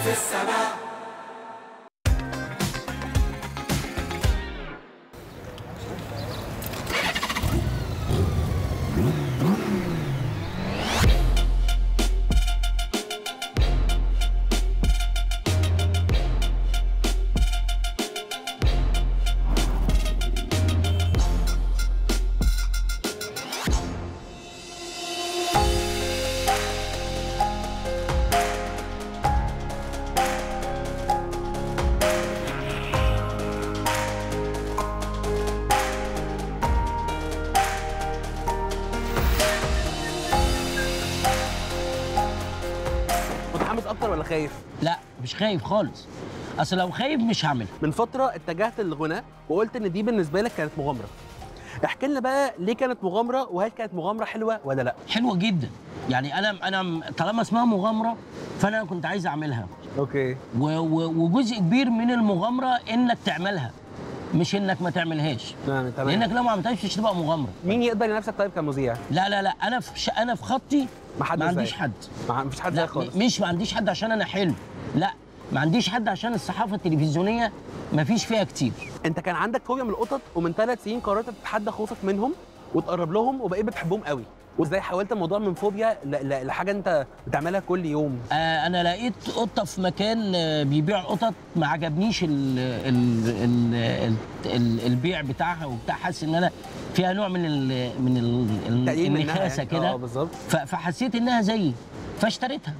متحمس اكتر ولا خايف لا مش خايف خالص اصل لو خايف مش هعملها من فتره اتجهت للغناء وقلت ان دي بالنسبه لك كانت مغامره احكي لنا بقى ليه كانت مغامره وهل كانت مغامره حلوه ولا لا حلوه جدا يعني انا انا طالما اسمها مغامره فانا كنت عايز اعملها اوكي و- و- وجزء كبير من المغامره انك تعملها مش انك ما تعملهاش تمام تمام لانك لو ما عملتهاش مش هتبقى مغامره مين يقدر ينافسك طيب كمذيع لا لا لا انا في ش... انا في خطي ما حدش ما عنديش زيك. حد ما مفيش حد لا زيك خالص م- مش ما عنديش حد عشان انا حلو لا ما عنديش حد عشان الصحافه التلفزيونيه ما فيش فيها كتير انت كان عندك فوبيا من القطط ومن ثلاث سنين قررت تتحدى خوفك منهم وتقرب لهم وبقيت بتحبهم قوي وازاي حولت الموضوع من فوبيا ل- ل- لحاجه انت بتعملها كل يوم آه انا لقيت قطه في مكان آه، بيبيع قطط ما عجبنيش ال ال ال ال ال البيع بتاعها وبتاع حاسس ان انا فيها نوع من ال من ال تقليل منها النخاسه يعني. كده اه بالظبط ف- فحسيت انها زيي فاشتريتها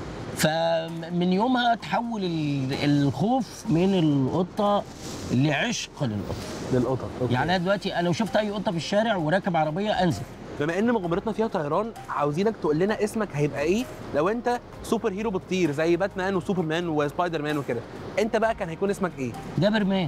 فمن يومها تحول ال- الخوف من القطه لعشق للقطه للقطط أوكي. يعني انا دلوقتي انا لو شفت اي قطه في الشارع وراكب عربيه انزل بما ان مغامرتنا فيها طيران عاوزينك تقول لنا اسمك هيبقى ايه لو انت سوبر هيرو بتطير زي باتمان وسوبرمان وسبايدر مان وكده انت بقى كان هيكون اسمك ايه جابر مان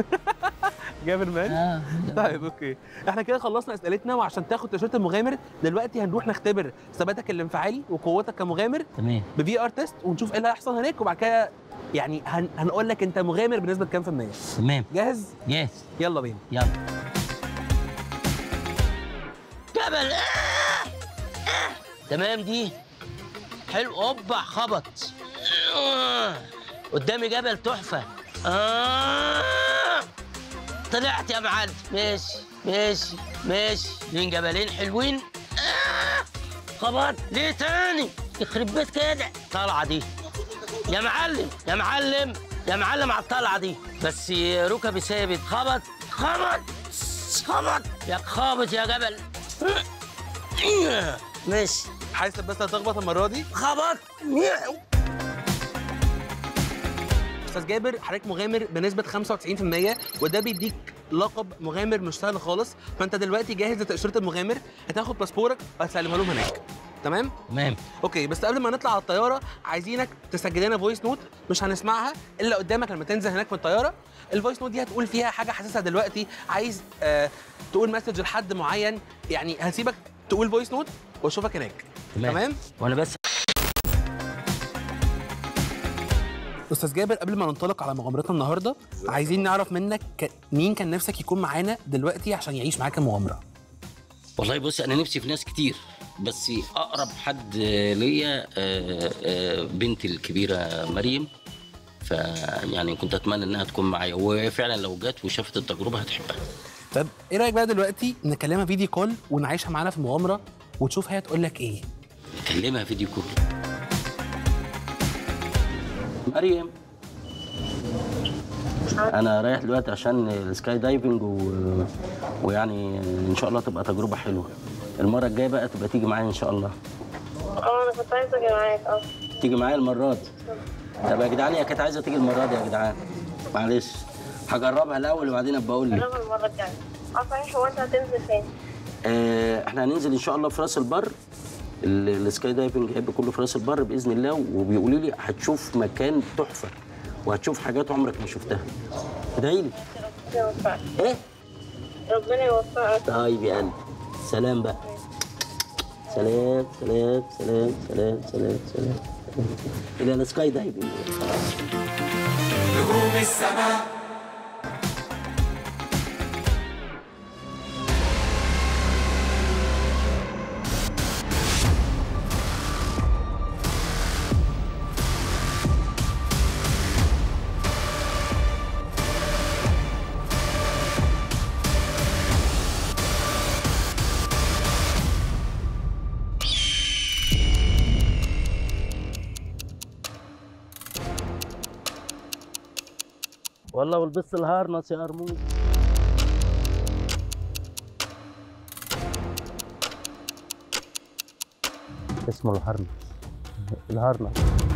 جابر مان اه طيب اوكي احنا كده خلصنا اسئلتنا وعشان تاخد تيشيرت المغامر دلوقتي هنروح نختبر ثباتك الانفعالي وقوتك كمغامر تمام بفي ار تيست ونشوف ايه اللي هيحصل هناك وبعد كده يعني هن... هنقول لك انت مغامر بنسبه كام في الميه تمام جاهز جاهز يلا بينا يلا جبل آه! آه! تمام دي حلو اوبا خبط آه! قدامي جبل تحفه آه! طلعت يا معلم ماشي ماشي ماشي بين جبلين حلوين آه! خبط ليه تاني يخرب بيت كده طالعه دي يا معلم يا معلم يا معلم على الطلعه دي بس ركبي ثابت خبط خبط خبط يا خابط يا جبل ماشي حاسب بس هتخبط المره دي خبط استاذ جابر حضرتك مغامر بنسبه 95% وده بيديك لقب مغامر مش سهل خالص فانت دلوقتي جاهز لتاشيره المغامر هتاخد باسبورك وهتسلمها لهم هناك تمام تمام اوكي بس قبل ما نطلع على الطياره عايزينك تسجل لنا فويس نوت مش هنسمعها الا قدامك لما تنزل هناك من الطياره الفويس نوت دي هتقول فيها حاجه حاسسها دلوقتي عايز آه تقول مسج لحد معين يعني هسيبك تقول فويس نوت واشوفك هناك تمام. تمام وانا بس استاذ جابر قبل ما ننطلق على مغامرتنا النهارده عايزين نعرف منك ك- مين كان نفسك يكون معانا دلوقتي عشان يعيش معاك المغامره والله بص انا نفسي في ناس كتير بس اقرب حد ليا آه، آه، بنتي الكبيره مريم فيعني كنت اتمنى انها تكون معايا وفعلا لو جت وشافت التجربه هتحبها طب ايه رايك بقى دلوقتي نكلمها فيديو كول ونعيشها معانا في المغامره وتشوف هي تقول لك ايه كلمها فيديو كول مريم انا رايح دلوقتي عشان السكاي دايفنج و... ويعني ان شاء الله تبقى تجربه حلوه المره الجايه بقى تبقى تيجي معايا ان شاء الله اه انا كنت عايزه اجي معاك اه تيجي معايا المره دي طب يا جدعان هي كانت عايزه تيجي المره دي يا جدعان معلش هجربها الاول وبعدين ابقى اقول لك جربها المره الجايه اه صحيح هو انت هتنزل فين؟ آه، احنا هننزل ان شاء الله في راس البر ال- السكاي دايفنج هيبقى كله في راس البر باذن الله وبيقولوا لي هتشوف مكان تحفه وهتشوف حاجات عمرك ما شفتها ادعي لي ربنا يوفقك ايه ربنا يوفقك طيب يا قلبي سلام بقى سلام سلام سلام سلام سلام سلام الى السكاي دايفنج نجوم السماء والله ولبست الهارنس يا قرموط اسمه الهارنس الهارنس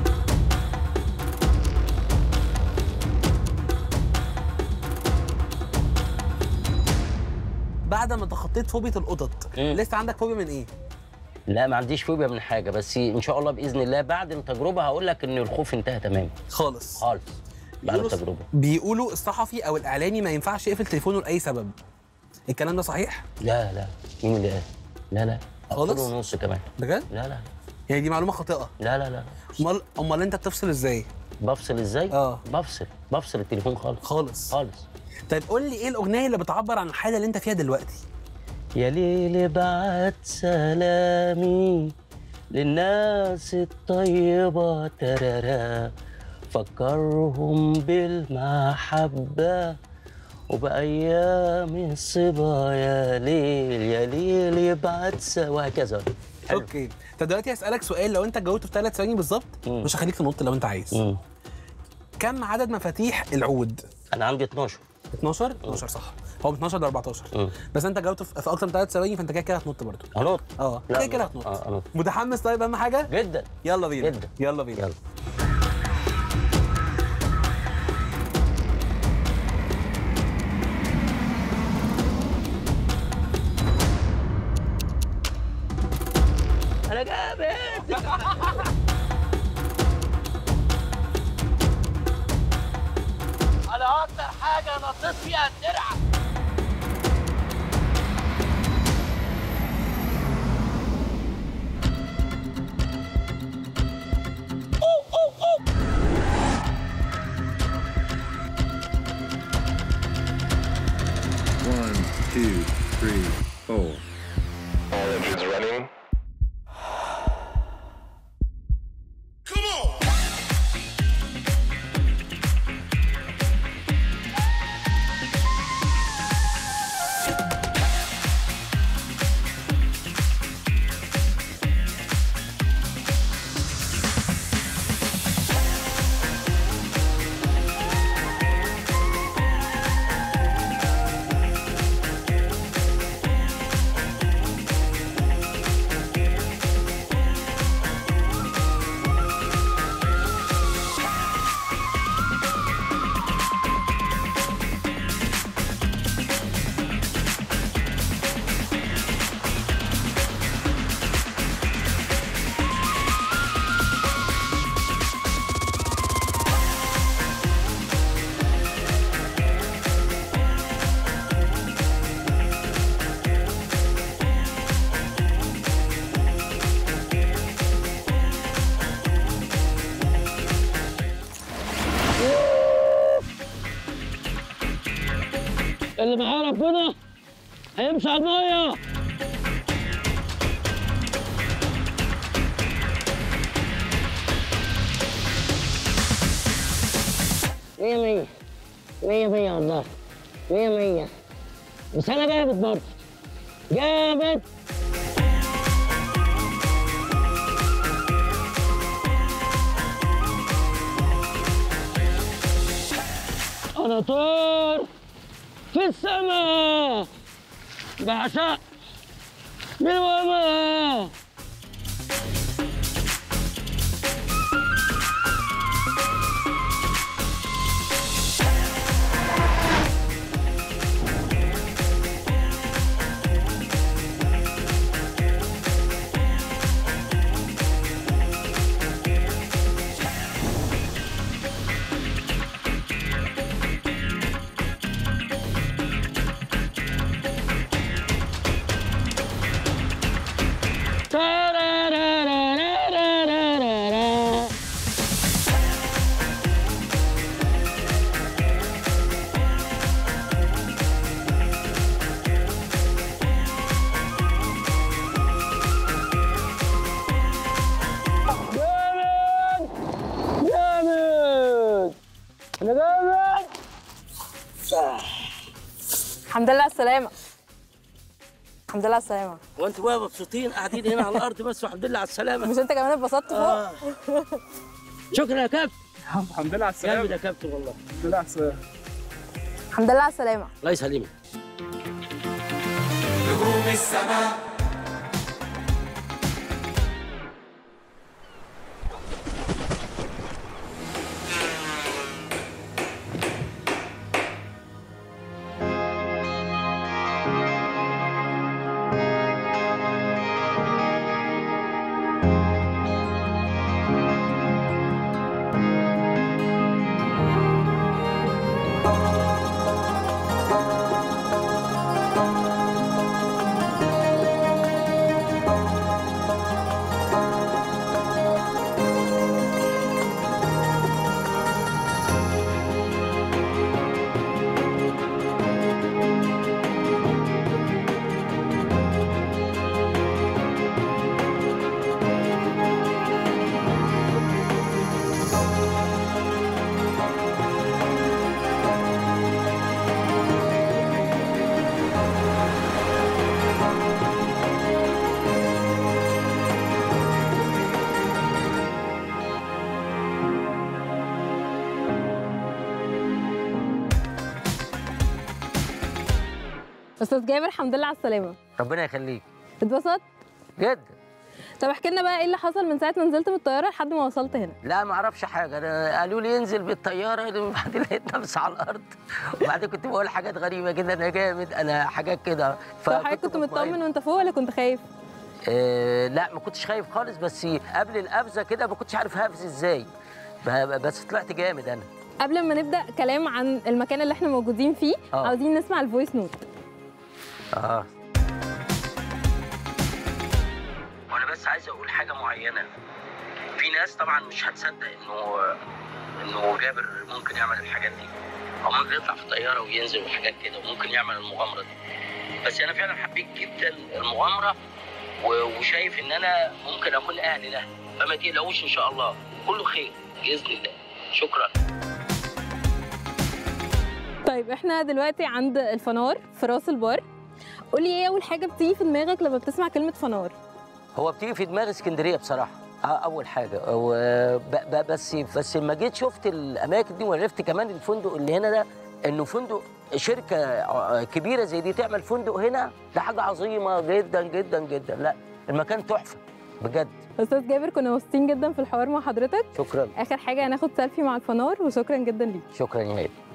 بعد ما تخطيت فوبيا القطط مم. لسه عندك فوبيا من ايه لا ما عنديش فوبيا من حاجه بس ان شاء الله باذن الله بعد التجربه هقول لك ان الخوف انتهى تماما خالص خالص بعد بيقولوا- التجربه بيقولوا الصحفي او الاعلامي ما ينفعش يقفل تليفونه لاي سبب الكلام ده صحيح لا لا مين اللي قال لا لا خالص؟ أقفله ونص كمان بجد لا لا يعني دي معلومه خاطئه لا لا لا امال امال انت بتفصل ازاي بفصل ازاي؟ آه. بفصل بفصل التليفون خالص خالص خالص طيب قول لي ايه الاغنيه اللي بتعبر عن الحاله اللي انت فيها دلوقتي يا ليل بعت سلامي للناس الطيبة ترارا فكرهم بالمحبة وبأيام الصبا يا ليل يا ليل يبعت س- وهكذا حلو. اوكي طب دلوقتي هسالك سؤال لو انت جاوبته في ثلاث ثواني بالظبط مم. مش هخليك تنط لو انت عايز مم. كم عدد مفاتيح العود أنا عندي 12 12 12 صح هو من 12 ل 14 مم. بس انت جاوبته في في اكتر من ثلاث ثواني فانت كده كده هتنط برضه هنط اه لا، كده كده لا. هتنط اه هنط متحمس طيب اهم حاجه جدا يلا بينا جدا. يلا بينا يلا انا جامد انا اكتر حاجه نطيت فيها الدرع One, two, three, four. All engines running. اللي معاه ربنا هيمشي على الميه مية مية مية مية والله مية مية بس أنا جامد برضه جامد أنا طار في السماء بعشق بالوما جامد جامد انا جامد الحمد لله على السلامة الحمد لله على السلامة وانتوا بقى مبسوطين قاعدين هنا على الارض بس والحمد لله على السلامه مش انت كمان اتبسطت فوق؟ آه. شكرا يا كابتن الحمد لله على جامد السلامة يا كابتن والله الحمد لله على السلامة الحمد لله على السلامه الله يسلمك استاذ جابر الحمد لله على السلامه ربنا يخليك اتبسطت جدا طب احكي لنا بقى ايه اللي حصل من ساعه ما نزلت من الطياره لحد ما وصلت هنا لا ما اعرفش حاجه انا قالوا لي انزل بالطياره وبعدين لقيت نفسي على الارض وبعدين كنت بقول حاجات غريبه كده انا جامد انا حاجات كده طب حضرتك كنت مطمن وانت فوق ولا كنت خايف آه لا ما كنتش خايف خالص بس قبل القفزه كده ما كنتش عارف هقفز ازاي ب- بس طلعت جامد انا قبل ما نبدا كلام عن المكان اللي احنا موجودين فيه آه. عاوزين نسمع الفويس نوت اه وانا بس عايز اقول حاجه معينه في ناس طبعا مش هتصدق انه انه جابر ممكن يعمل الحاجات دي او ممكن يطلع في طياره وينزل وحاجات كده وممكن يعمل المغامره دي بس انا فعلا حبيت جدا المغامره و- وشايف ان انا ممكن اكون اهل لها فما تقلقوش ان شاء الله كله خير باذن الله شكرا طيب احنا دلوقتي عند الفنار في راس البر قولي ايه اول حاجه بتيجي في دماغك لما بتسمع كلمه فنار هو بتيجي في دماغي اسكندريه بصراحه آه، اول حاجه و- ب- ب- بس بس لما جيت شفت الاماكن دي وعرفت كمان الفندق اللي هنا ده انه فندق شركه آه، كبيره زي دي تعمل فندق هنا ده حاجه عظيمه جدا جدا جدا لا المكان تحفه بجد استاذ جابر كنا مبسوطين جدا في الحوار مع حضرتك شكرا اخر حاجه هناخد سيلفي مع الفنار وشكرا جدا ليك شكرا يا هيدا